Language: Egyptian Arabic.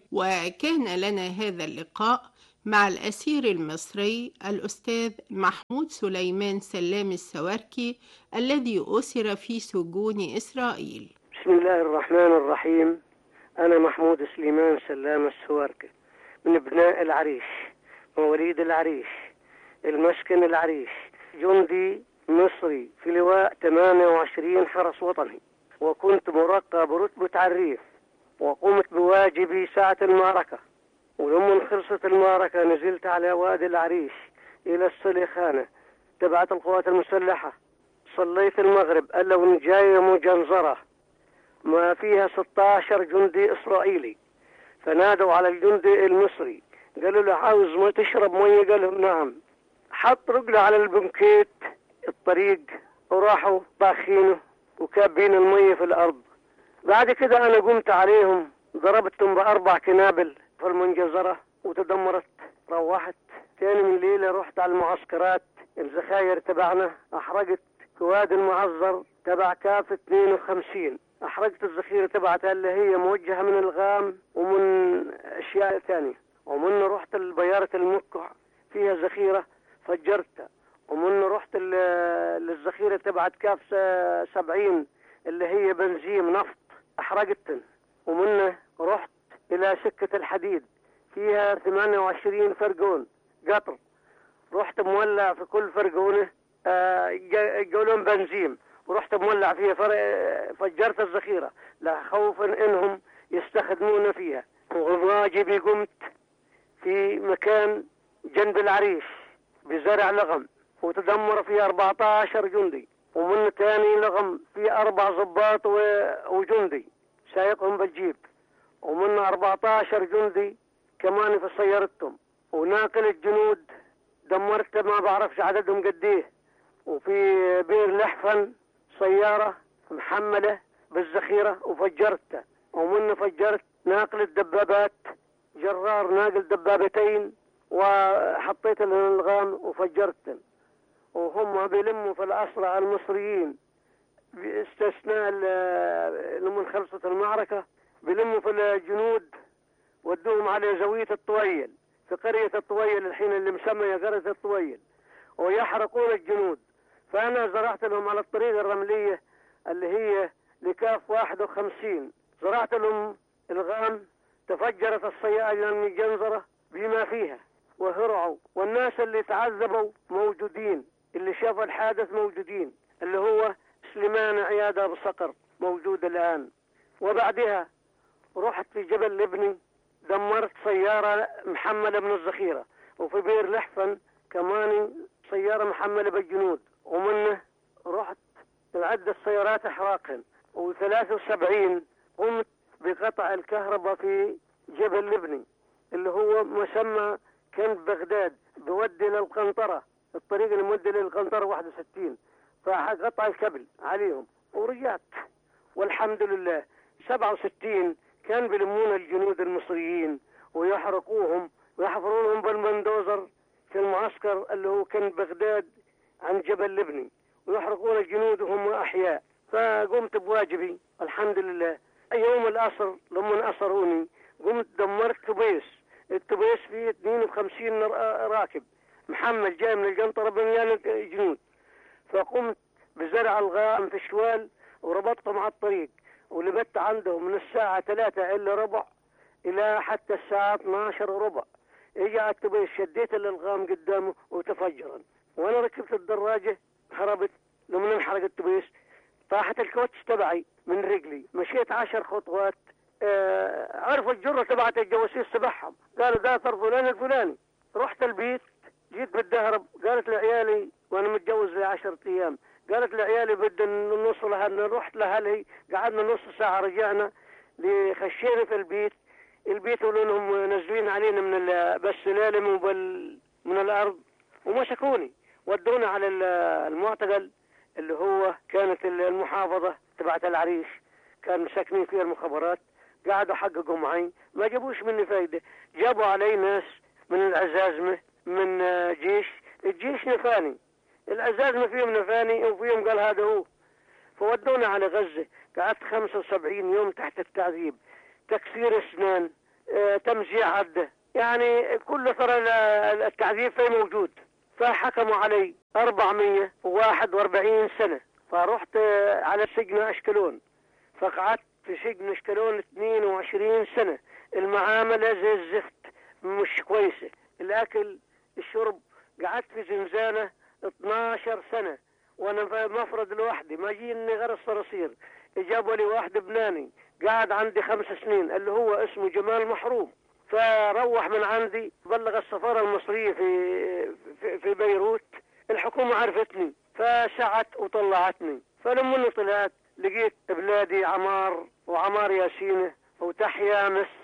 وكان لنا هذا اللقاء مع الأسير المصري الأستاذ محمود سليمان سلام السواركي الذي أسر في سجون إسرائيل بسم الله الرحمن الرحيم أنا محمود سليمان سلام السواركي من ابناء العريش مواليد العريش المسكن العريش جندي مصري في لواء 28 حرس وطني وكنت مرقى برتبة عريف وقمت بواجبي ساعة المعركة ولما خلصت المعركة نزلت على وادي العريش إلى السليخانة تبعت القوات المسلحة صليت المغرب قال لو جاية مجنزرة ما فيها 16 جندي إسرائيلي فنادوا على الجندي المصري قالوا له عاوز ما تشرب مية قال لهم نعم حط رجله على البنكيت الطريق وراحوا طاخينه وكابين المية في الأرض بعد كده أنا قمت عليهم ضربتهم بأربع كنابل في المنجزرة وتدمرت روحت تاني من ليلة رحت على المعسكرات الذخاير تبعنا أحرقت كواد المعذر تبع كاف 52 أحرقت الذخيرة تبعتها اللي هي موجهة من الغام ومن أشياء ثانية ومن رحت البيارة المكع فيها ذخيرة فجرتها ومن رحت للذخيرة تبعت كاف 70 اللي هي بنزين نفط أحرقتن ومن رحت إلى سكة الحديد فيها 28 فرقون قطر رحت مولع في كل فرقونة يقولون بنزين ورحت مولع فيها فجرت الذخيرة لا خوفا انهم يستخدمون فيها وواجبي قمت في مكان جنب العريش بزرع لغم وتدمر فيه 14 جندي ومن تاني لغم في أربع ضباط وجندي سايقهم بالجيب ومن 14 جندي كمان في سيارتهم وناقل الجنود دمرت ما بعرفش عددهم قد ايه وفي بير لحفن سيارة محملة بالذخيرة وفجرتها ومن فجرت ناقل الدبابات جرار ناقل دبابتين وحطيت الالغام وفجرتهم وهم بيلموا في الأسرى المصريين باستثناء لما خلصت المعركة بيلموا في الجنود ودوهم على زاوية الطويل في قرية الطويل الحين اللي مسمية قرية الطويل ويحرقون الجنود فأنا زرعت لهم على الطريق الرملية اللي هي لكاف 51 زرعت لهم الغام تفجرت السيارة المجنزرة بما فيها وهرعوا والناس اللي تعذبوا موجودين اللي شافوا الحادث موجودين اللي هو سليمان عيادة بصقر موجود الآن وبعدها رحت في جبل لبني دمرت سيارة محملة من الذخيرة وفي بير لحفن كمان سيارة محملة بالجنود ومنه رحت عدة سيارات احراقا و73 قمت بقطع الكهرباء في جبل لبني اللي هو مسمى كان بغداد بودي للقنطرة الطريق المودي للقنطرة 61 فقطع الكبل عليهم ورجعت والحمد لله 67 كان بيلمون الجنود المصريين ويحرقوهم ويحفرونهم بالمندوزر في المعسكر اللي هو كان بغداد عن جبل لبني ويحرقون الجنود وهم أحياء فقمت بواجبي الحمد لله يوم الأسر لما أسروني قمت دمرت تبيس التبيس فيه 52 راكب محمل جاي من القنطرة بمليان جنود فقمت بزرع الغام في شوال وربطتهم على الطريق ولبت عندهم من الساعة 3 إلا ربع إلى حتى الساعة 12 وربع إجا التبيس شديت الألغام قدامه وتفجرا وأنا ركبت الدراجة هربت لما انحرق التبيس طاحت الكوتش تبعي من رجلي مشيت عشر خطوات آه عرفوا الجرة تبعت الجواسيس تبعهم قالوا ده فلان الفلاني رحت البيت جيت بالدهرب قالت لعيالي وانا متجوز لي 10 ايام قالت لعيالي بدنا نوصل لها رحت لأهلي قعدنا نص ساعة رجعنا خشينا في البيت البيت ولونهم نازلين علينا من بالسلالم وبال من الارض ومسكوني ودونا على المعتقل اللي هو كانت المحافظة تبعت العريش كان مساكنين فيها المخابرات قعدوا حققوا معي ما جابوش مني فايدة جابوا علي ناس من العزازمة من جيش الجيش نفاني العزازمة فيهم نفاني وفيهم قال هذا هو فودونا على غزة قعدت 75 يوم تحت التعذيب تكسير اسنان آه، تمزيع عده يعني كل ترى ال- التعذيب فيه موجود فحكموا علي 441 سنة فرحت آه، على سجن أشكلون فقعدت في سجن أشكلون 22 سنة المعاملة زي الزفت مش كويسة الأكل الشرب قعدت في زنزانة 12 سنة وانا في مفرد لوحدي ما جيني غير الصراصير جابوا لي واحد لبناني قاعد عندي خمس سنين اللي هو اسمه جمال محروم فروح من عندي بلغ السفارة المصرية في في, في بيروت الحكومة عرفتني فسعت وطلعتني فلما طلعت لقيت بلادي عمار وعمار ياسينة وتحيا مصر